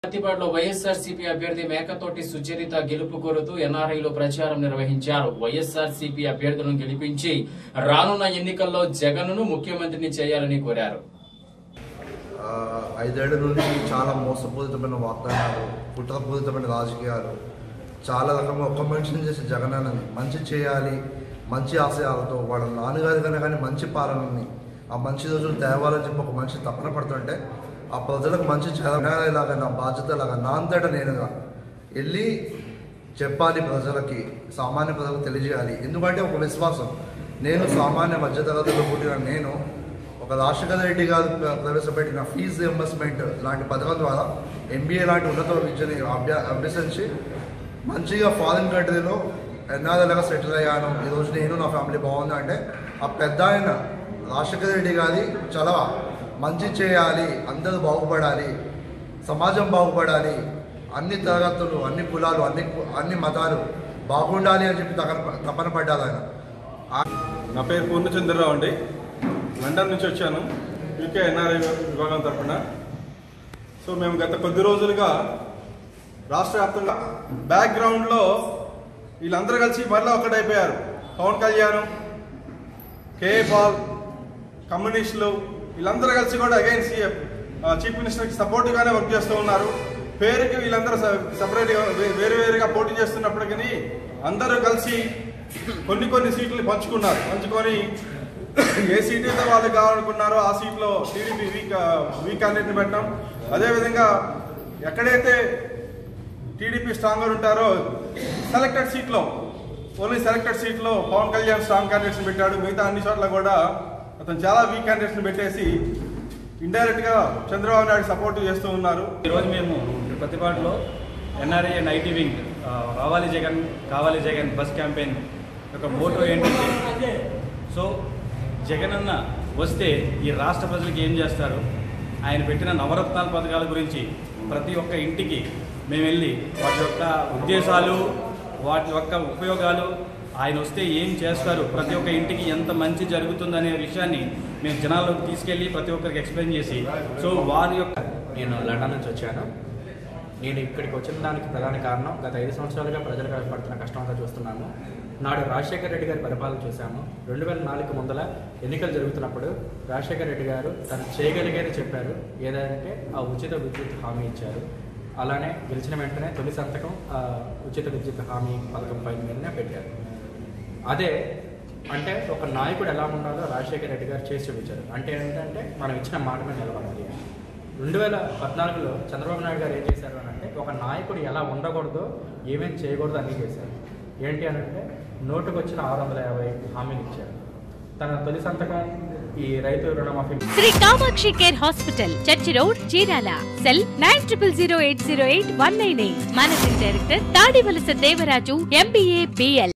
ప్రతిపాడులో YSR CP అభ్యర్థి మేకతోటి సుచరిత గెలుపు కోరుతూ ఎన్ఆర్ఐలో ప్రచారం నిర్వహించారు వైఎస్ఆర్ సిపి అభ్యర్థులను గెలిపించి రానున్న ఎన్నికల్లో జగన్ను ముఖ్యమంత్రిని చేయాలని కోరారు ఆ, ఐదేళ్ల నుండి చాలా మోసపూరితమైన వాగ్దానాలు కుట్రపూరితమైన రాజకీయాలు చాలా రకంగా ఒక్క మనిషిని చేసే జగనన్నని మంచి చేయాలి మంచి ఆశయాలతో వాళ్ళ నాన్నగారి కన్నా కానీ మంచి పాలనని ఆ మంచి రోజులు తేవాలని చెప్పి ఒక మనిషి తపన పడుతుంటే ఆ ప్రజలకు మంచి జరగాలిలాగా నా బాధ్యత లాగా నా అంతటా నేనుగా వెళ్ళి చెప్పాలి ప్రజలకి సామాన్య ప్రజలకు తెలియజేయాలి ఎందుకంటే ఒక విశ్వాసం నేను సామాన్య మధ్యతరగతిలో పుట్టిన నేను ఒక రాజశేఖర రెడ్డి గారు ప్ర- ప్రవేశపెట్టిన ఫీజు రియంబర్స్మెంట్ లాంటి పథకం ద్వారా ఎంబీఏ లాంటి ఉన్నత విద్యని అభ్య అభ్యసించి మంచిగా ఫారిన్ కంట్రీలో ఎన్నాళ్ళగా సెటిల్ అయ్యాను ఈరోజు నేను నా ఫ్యామిలీ బాగుంది అంటే ఆ పెద్ద ఆయన రాజశేఖర రెడ్డి గారి చలవ మంచి చేయాలి అందరూ బాగుపడాలి సమాజం బాగుపడాలి అన్ని తరగతులు అన్ని కులాలు అన్ని కు- అన్ని మతాలు బాగుండాలి అని చెప్పి తపన తపన పడ్డారు ఆయన నా పేరు పూర్ణచంద్రరావు అండి లండన్ నుంచి వచ్చాను యూకే ఎన్ఆర్ఐ విభాగం తరఫున సో మేము గత కొద్ది రోజులుగా రాష్ట్ర వ్యాప్తంగా బ్యాక్గ్రౌండ్లో వీళ్ళందరూ కలిసి మళ్ళీ ఒకటైపోయారు పవన్ కళ్యాణ్ కేఏ పాల్ కమ్యూనిస్టులు వీళ్ళందరూ కలిసి కూడా అగైన్ సీఎం చీఫ్ మినిస్టర్కి సపోర్ట్గానే వర్క్ చేస్తూ ఉన్నారు పేరుకి వీళ్ళందరూ సపరేట్గా వేరు వేరుగా పోటీ చేస్తున్నప్పటికీ అందరూ కలిసి కొన్ని కొన్ని సీట్లు పంచుకున్నారు పంచుకొని ఏ సీట్ అయితే వాళ్ళు కావాలనుకున్నారో ఆ సీట్లో టీడీపీ వీక్ వీక్ క్యాండిడేట్ని పెట్టాం అదేవిధంగా ఎక్కడైతే టీడీపీ స్ట్రాంగర్ ఉంటారో సెలెక్టెడ్ సీట్లో ఓన్లీ సెలెక్టెడ్ సీట్లో పవన్ కళ్యాణ్ స్ట్రాంగ్ క్యాండిడేట్స్ని పెట్టాడు మిగతా అన్ని చోట్ల కూడా అతను చాలా వీక్ క్యాండిడేట్స్ని పెట్టేసి ఇండైరెక్ట్గా చంద్రబాబు నాయుడు సపోర్ట్ చేస్తూ ఉన్నారు ఈరోజు మేము ప్రతిపాటులో ఎన్ఆర్ఏ నైటీ వింగ్ ఆ, రావాలి జగన్ కావాలి జగన్ బస్ క్యాంపెయిన్ యొక్క మోటో ఏంటంటే సో జగన్ అన్న వస్తే ఈ రాష్ట్ర ప్రజలకు ఏం చేస్తారు ఆయన పెట్టిన నవరత్నాల పథకాల గురించి ప్రతి ఒక్క ఇంటికి మేము వెళ్ళి వాటి యొక్క ఉద్దేశాలు వాటి యొక్క ఉపయోగాలు ఆయన వస్తే ఏం చేస్తారు ప్రతి ఒక్క ఇంటికి ఎంత మంచి జరుగుతుందనే విషయాన్ని మేము జనాల్లోకి తీసుకెళ్ళి ప్రతి ఒక్కరికి ఎక్స్ప్లెయిన్ చేసి సో వారి యొక్క నేను లండన్ నుంచి వచ్చాను నేను ఇక్కడికి వచ్చిన దానికి ప్రధాన కారణం గత ఐదు సంవత్సరాలుగా ప్రజలకు పడుతున్న కష్టం అంతా చూస్తున్నాను నాడు రాజశేఖర రెడ్డి గారి పరిపాలన చూశాము రెండు వేల నాలుగు ముందల ఎన్నికలు జరుగుతున్నప్పుడు రాజశేఖర రెడ్డి గారు తను చేయగలిగేది చెప్పారు ఏదంటే ఆ ఉచిత విద్యుత్ హామీ ఇచ్చారు అలానే గెలిచిన వెంటనే తొలి సంతకం ఆ ఉచిత విద్యుత్ హామీ పథకం పైన మీదనే పెట్టారు అదే అంటే ఒక నాయకుడు ఎలా ఉండాలో రాజశేఖర రెడ్డి గారు చేసి చూపించారు అంటే ఏంటంటే మనం ఇచ్చిన మాట మీద నిలబడాలి అని. రెండు వేల పద్నాలుగులో చంద్రబాబు నాయుడు గారు ఏం చేశారు అని అంటే ఒక నాయకుడు ఎలా ఉండకూడదో ఏమేం చేయకూడదో అన్నీ చేశారు ఏంటి అని అంటే నోటుకు వచ్చిన ఆరు వందల యాభై హామీలు ఇచ్చారు తన తొలి సంతకం ఈ రైతు రుణమాఫీ Shri Kamakshi care hospital church road Chirala cell nine triple zero eight zero eight one nine eight managing director Tadivalasa Devaraju MBA BL